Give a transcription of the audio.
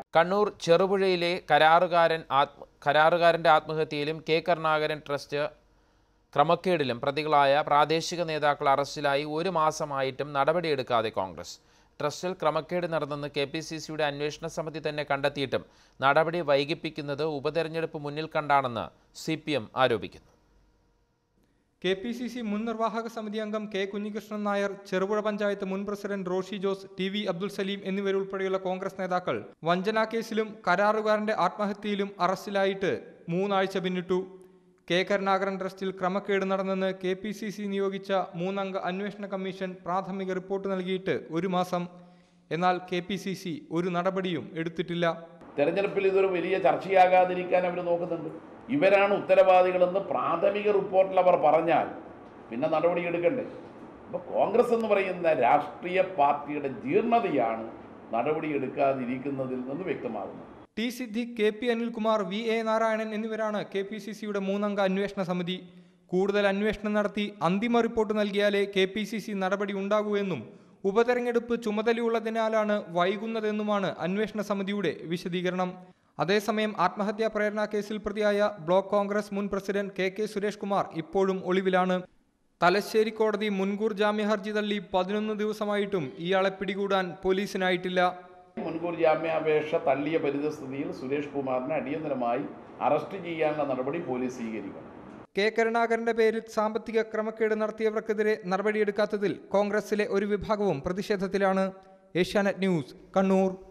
കണ്ണൂർ ചെറുപുഴയിലെ കരാറുകാരൻ ആത്മ കരാറുകാരൻ്റെ ആത്മഹത്യയിലും കെ കരുണാകരൻ ട്രസ്റ്റ് ക്രമക്കേടിലും പ്രതികളായ പ്രാദേശിക നേതാക്കൾ അറസ്റ്റിലായി ഒരു മാസമായിട്ടും നടപടിയെടുക്കാതെ കോൺഗ്രസ് ട്രസ്റ്റിൽ ക്രമക്കേട് നടന്നെന്ന് കെ പി സി സിയുടെ അന്വേഷണ സമിതി തന്നെ കണ്ടെത്തിയിട്ടും നടപടി വൈകിപ്പിക്കുന്നത് ഉപതെരഞ്ഞെടുപ്പ് മുന്നിൽ കണ്ടാണെന്ന് സി പി എം ആരോപിക്കുന്നു കെ പി സി സി മുൻ നിർവാഹക സമിതി അംഗം കെ കുഞ്ഞികൃഷ്ണൻ നായർ ചെറുപുഴ പഞ്ചായത്ത് മുൻ president Roshi Jose T V Abdul Saleem എന്നിവരുൾപ്പെടെയുള്ള കോൺഗ്രസ് നേതാക്കൾ വഞ്ചനാ കേസിലും കരാറുകാരന്റെ ആത്മഹത്യയിലും അറസ്റ്റിലായിട്ട് മൂന്നാഴ്ച പിന്നിട്ടു കെ കരുണാകരൻ ട്രസ്റ്റിൽ ക്രമക്കേട് നടന്നെന്ന് കെ പി സി സി നിയോഗിച്ച മൂന്നംഗ അന്വേഷണ കമ്മീഷൻ പ്രാഥമിക റിപ്പോർട്ട് നൽകിയിട്ട് ഒരു മാസം എന്നാൽ കെ പി സി സി ഒരു നടപടിയും എടുത്തിട്ടില്ല തെരഞ്ഞെടുപ്പിൽ ഇതൊരു വലിയ ചർച്ചയാകാതിരിക്കാൻ അവർ നോക്കുന്നുണ്ട് ഇവരാണ് ഉത്തരവാദികളെന്ന് പ്രാഥമിക റിപ്പോർട്ടിൽ അവർ പറഞ്ഞാൽ പിന്നെ നടപടിയെടുക്കണ്ടേ അപ്പോൾ കോൺഗ്രസ് എന്ന് പറയുന്ന രാഷ്ട്രീയ പാർട്ടിയുടെ ജീർണതയാണ് നടപടിയെടുക്കാതിരിക്കുന്നതിൽ നിന്ന് വ്യക്തമാകുന്നത് T Siddique K P Anilkumar V A Narayanan എന്നിവരാണ് കെ പി സി സിയുടെ മൂന്നംഗ അന്വേഷണ സമിതി കൂടുതൽ അന്വേഷണം നടത്തി അന്തിമ റിപ്പോർട്ട് നൽകിയാലേ കെ പി സി സി നടപടി ഉണ്ടാകൂ എന്നും ഉപതെരഞ്ഞെടുപ്പ് ചുമതലയുള്ളതിനാലാണ് വൈകുന്നതെന്നുമാണ് അന്വേഷണ സമിതിയുടെ വിശദീകരണം അതേസമയം ആത്മഹത്യാ പ്രേരണ കേസിൽ പ്രതിയായ ബ്ലോക്ക് കോൺഗ്രസ് മുൻ president K K Suresh Kumar ഇപ്പോഴും ഒളിവിലാണ് തലശ്ശേരി കോടതി മുൻകൂർ ജാമ്യ ഹർജി തള്ളി പതിനൊന്ന് ദിവസമായിട്ടും ഇയാളെ പിടികൂടാൻ പോലീസിനായിട്ടില്ല മുൻകൂർ ജാമ്യാപേക്ഷ തള്ളിയ പരിതസ്ഥിതിയിൽ സുരേഷ് കുമാറിനെ അടിയന്തരമായി അറസ്റ്റ് ചെയ്യാനുള്ള നടപടി പോലീസ് സ്വീകരിക്കണം കെ കരുണാകരന്റെ പേരിൽ സാമ്പത്തിക ക്രമക്കേട് നടത്തിയവർക്കെതിരെ നടപടിയെടുക്കാത്തതിൽ കോൺഗ്രസിലെ ഒരു വിഭാഗവും പ്രതിഷേധത്തിലാണ് ഏഷ്യാനെറ്റ് ന്യൂസ് കണ്ണൂർ